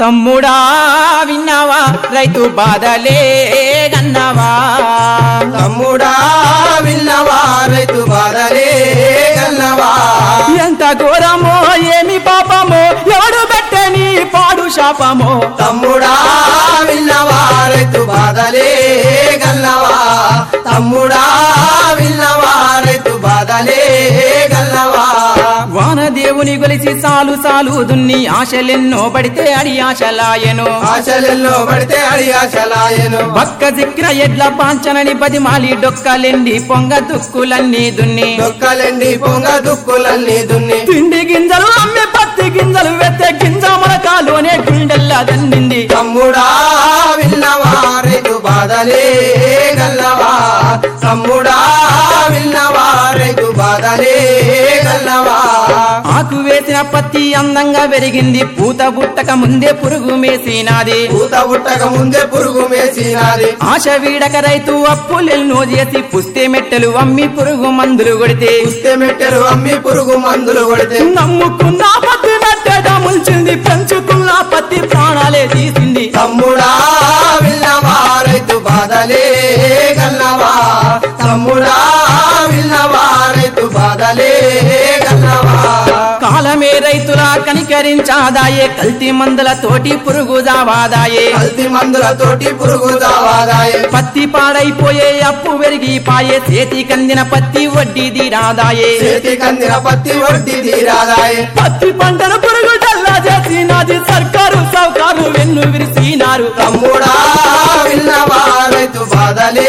తమ్ముడా విన్నావా రైతు బాధలే గన్నవా తమ్ముడా విన్నవా రైతు బాధలే గన్నవా ఎంత ఘోరమో ఏమి పాపమో ఎవడు పెట్టని పాడు శాపమో తమ్ముడా విన్నవా రైతు బాధలే గన్నవా తమ్ముడా విన్నవా రైతు బాధలే గన్నవా వానదేవుని గొలిసి సాలు సాలు దున్ని ఆశలెన్నో పడితే అడి ఆశలాయను ఆశలెల్లో పడితే అడి ఆశలాయను బక్క జిక్కిన ఎడ్ల పాంచనని బదిమాలి డొక్కలెండి పొంగ దుక్కులన్నీ దున్ని దొక్కలెండి పొంగ దుక్కులన్నీ దున్ని తిండి గింజలు అమ్మి పత్తి గింజలు వెత్తే గింజ మొలకాలోనే గుండెల్లా దండింది తమ్ముడా విన్నవా రైతు బాధలే గల్లవా తమ్ముడా విన్నవా రైతు బాధలే గల్లవా ఆకు వేసిన పత్తి అందంగా పెరిగింది పూత బుట్టక ముందే పురుగు మేసినాది పూత పుట్టక ముందే పురుగు మేసినాది ఆశ వీడక రైతు అప్పులెన్నో చేసి పుస్తే మెట్టెలు అమ్మి పురుగు మందులు కొడితే పుస్తే మెట్టెలు అమ్మి పురుగు మందులు కొడితే నమ్ముకున్న పత్తి మెట్టెట ముంచింది పెంచుకున్న పత్తి ప్రాణాలే తీసింది తమ్ముడా విన్నవా రైతు బాధలే గల్లవా తమ్ముడా విన్నవా రైతు బాధలే గల్లవా కాలమే రైతుల కనికరించాదాయే కల్తీ మందుల తోటి పురుగు జావాదాయే కల్తీ మందులతోటి పురుగు దావాదాయే పత్తి పాడైపోయే అప్పు పెరిగిపాయే చేతి కందిన పత్తి వడ్డీ తీరాదాయే చేతి కందిన పత్తి వడ్డీ తీరాదాయే పత్తి పంటను పురుగు డల్లా చేసినది సర్కారు సౌకారు వెన్ను విరిసినారు తమ్ముడా విన్నవా రైతు బాధలే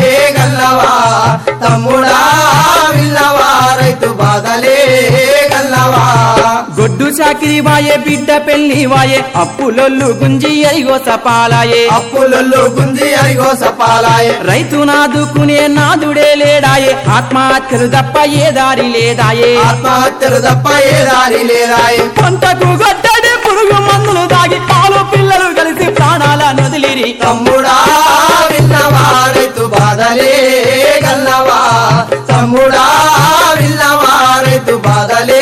గల్లవా తమ్ముడా విన్నవా రైతు బాధలే గల్లవా గొడ్డు చాకిరి వాయే బిడ్డ పెళ్లి వాయే అప్పులొల్లు గుంజి అరిగో సపాలాయే అప్పులలో గుంజి అరిగో సపాలాయే రైతు నాదుకునే నాదుడే లేడాయే ఆత్మహత్యలు తప్ప ఏ దారి లేదాయే ఆత్మహత్యలు తప్ప ఏ దారి లేదాయే పంటకు గడ్డడి పురుగు మందులు దాగి పాలు పిల్లలు కలిసి ప్రాణాల నదిలిరి తమ్ముడా విన్నవా రైతు బాధలే గల్లవా తమ్ముడా విన్నవా రైతు బాధలే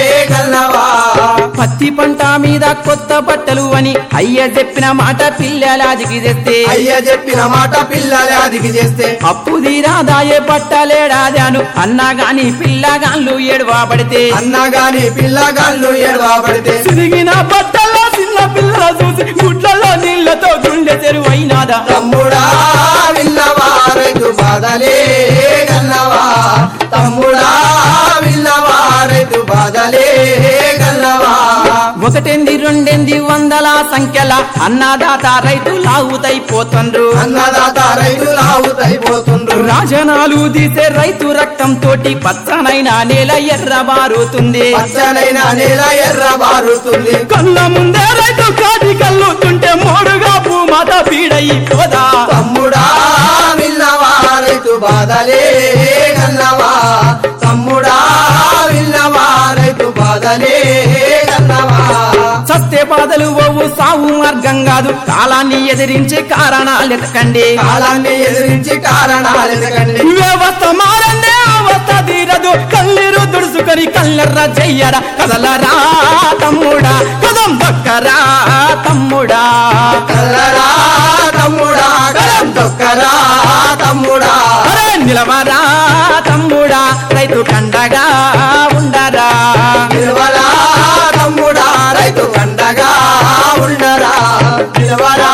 గల్లవా పత్తి పంట మీద కొత్త బట్టలు అని అయ్య చెప్పిన మాట పిల్లలాదికి తెస్తే అయ్య చెప్పిన మాట పిల్లలే అదికి చేస్తే అప్పు తీరాదాయే పట్టలేడాదాను అన్నా గాని పిల్లగాళ్ళు ఏడువా పడితే అన్నగాని పిల్లగాళ్ళు ఏడవా పడితే చిరిగిన బట్టల్లో చిన్న పిల్లల చూసి గుడ్లలో నీళ్లతో గుండె తెరువైనాదా తమ్ముడా విన్నవా రైతు బాధలే గల్లవా తమ్ముడా విన్నవా రైతు బాధలే గల్లవా ఒకటెంది రెండెంది వందల సంఖ్యల అన్నదాత రైతు లావుతైపోతుండ్రు అన్నదాత రైతులు ఆవుతైపోతుండ్రు రాజనాలు తీసే రైతు రక్తం తోటి పచ్చనైన నేల ఎర్రబారుతుంది పచ్చనైన నేల ఎర్ర బారుతుంది కళ్ళ ముందే రైతు కాటి కల్లుతుంటే మోడుగా భూమాత పీడయి పోదా తమ్ముడా విన్నవా రైతు బాధలే గల్లవా తమ్ముడా విన్నవా రైతు బాధలే గల్లవా సత్య బాధలు ఓవు సావు మార్గం కాదు కాలాన్ని ఎదిరించి కారణాలు ఎతకండి కాలాన్ని ఎదిరించి కారణాలు ఎదగండి వ్యవస్థ మారందే అవస్థ తీరదు కళ్ళీరు దుడుసుకొని కళ్ళెర్ర చెయ్యరా కదలరా తమ్ముడా కదం దక్కరా తమ్ముడా కల్లరా తమ్ముడా కలం తొక్కరా తమ్ముడా అరే నిలవరా తమ్ముడా రైతు కండగా ఉండరా నిలవరా తమ్ముడా రైతు కండగా ఉండరా నిలవరా